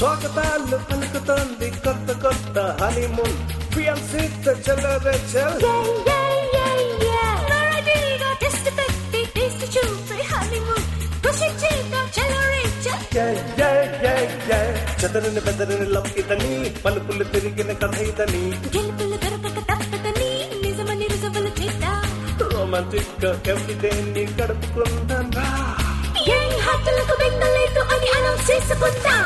స్వాగతాలు పలుకుతోంది కొత్త కొత్త హనీమూన్ ఫియాన్సీత చెల్లరే చెల్ వెరైటీగా టెస్ట్ పెట్టి టేస్ట్ చూపి హనీమూన్ ఖుషి చేద్దాం చెలరేచ చెదరని బెదరని లవ్ ఇదని పలుపులు తిరిగిన కథ ఇదని గెలుపులు దొరకక తప్పదని నిజమని రుజువులు చేద్దాం రొమాంటిక్ గా ఎవ్రీడే ని గడుపుకుందాం రా ఏ హత్తులకు బెంగలేదు అని అనౌన్స్ చేసుకుందాం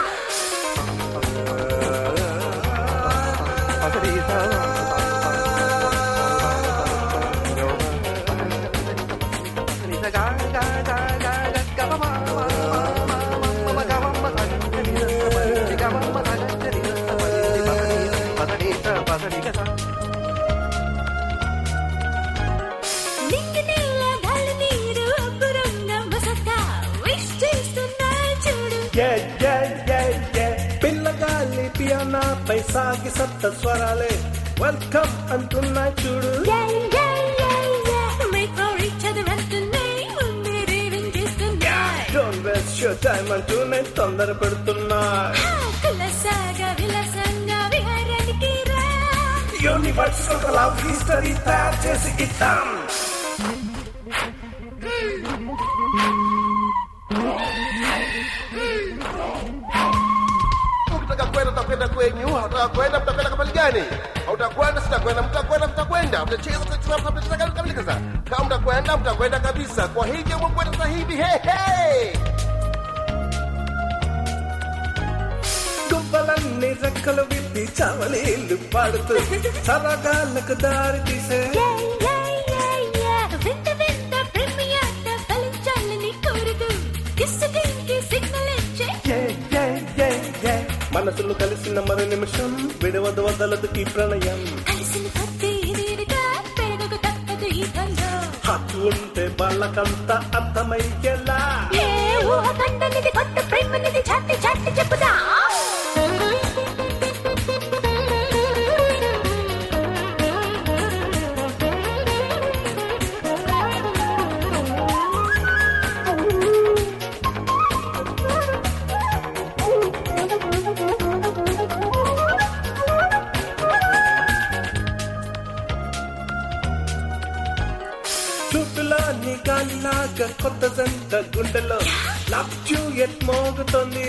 నింగి నేల గాలి నీరు అబ్బురంగా మసక విష్ చేస్తున్నా చూడు Yeah, yeah, yeah, yeah. పిల్లగాలి పియానా పై సాగి సప్త స్వరాలే వెల్కమ్ అంటున్నా చూడు Yeah, yeah, yeah, yeah. Make for each other అంటున్నాయి ముందే రేవింగ్ చేస్తున్నాయి డోంట్ వేస్ట్ యువర్ టైం అంటూ నేను తొందర పెడుతున్నా కులసాగా విలాసంగా విహారానికి రా యూనివర్స్ ఒక లవ్ హిస్టరీ తయారు చేసి ఇద్దాం Ukitaka kwenda utakwenda kwenyu, hautaka kwenda mtakwenda kama gani? Hautakwenda sitakwenda, mtakwenda mtakwenda, mtacheza mtacheza mtacheza kama kamili sasa. Kama mtakwenda mtakwenda kabisa. Kwa hivyo mkwenda sasa hivi, hey hey. గుబ్బలన్నీ రెక్కలు విప్పి చవలీలు పాడుతూ సరగాలకు దారి తీసే Yeah, yeah, yeah, yeah. వింత వింత ప్రేమియాట ఫలించాలని కోరుతూ కిస్సుకి సిగ్నల్ ఇచ్చే Yeah, yeah, yeah, yeah. మనసులు కలిసిన మరు నిమిషం విడవదు వదలదు ఈ ప్రణయం కలిసిన కొద్ది ఇదిగా పెరగకు తప్పదు ఈ బంధం హక్కు ఉంటే వాళ్ళకంతా అర్థమయ్యేలా ఏ ఊహ కండనిది కొత్త ప్రేమనిది చాటి చాటి చెప్పుదా చుట్టులో నీ గాలిలాగా కొత్త జంట గుండెలో లవ్ యూ ఎట్ మోగుతోంది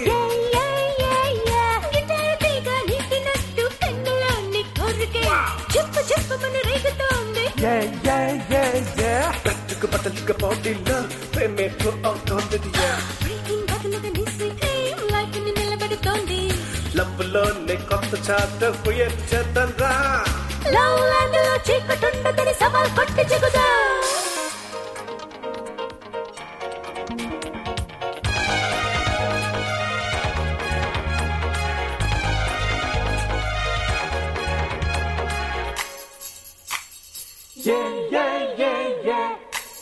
చెప్పు చెప్పు మన రేగుతోంది పట్టుకు పట్టలుగా బాడీలో ప్రేమేకు అవుతోంది బ్రేకింగ్ బదులుగా నిసి లైఫ్ ని నిలబెడుతోంది లవ్ లోనే కొత్త చాప్టర్ క్రియేట్ చేద్దాం రా లవ్ ల్యాండ్ లో చీకటుండదని సవాల్ కొట్టి చెగుదా Yeah, yeah, yeah, yeah.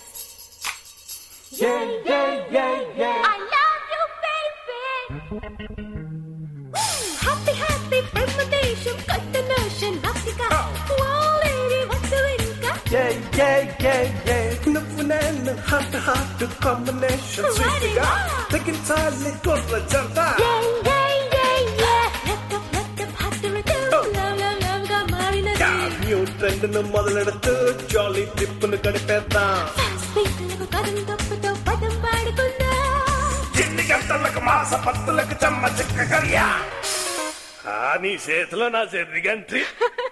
Yeah, yeah, yeah, yeah. I love you, baby. Happy, happy బ్రహ్మదేశం కొత్త నోషన్ భక్తిక ఓ లేడీ వద్దు ఇంకా Yeah, yeah, yeah, yeah. నువ్వు నేను హార్ట్ హార్ట్ కాంబినేషన్ స్వీట్ గా తెగించాలి కుర్ర జంట Yeah, yeah, yeah, yeah. Let up, let up, hot to return. Love, love, love గా మారినది. New trend ను మొదలెడుతూ జాలీ ట్రిప్ ను గడిపేద్దాం Fast beat లకు కథం తప్పుతో పదం పాడుకుందాం. చిన్ని గంటలకు మాస పత్తులకు చెమ్మ చిక్క కర్యా నీ చేతిలో నా చెర్రి గంటి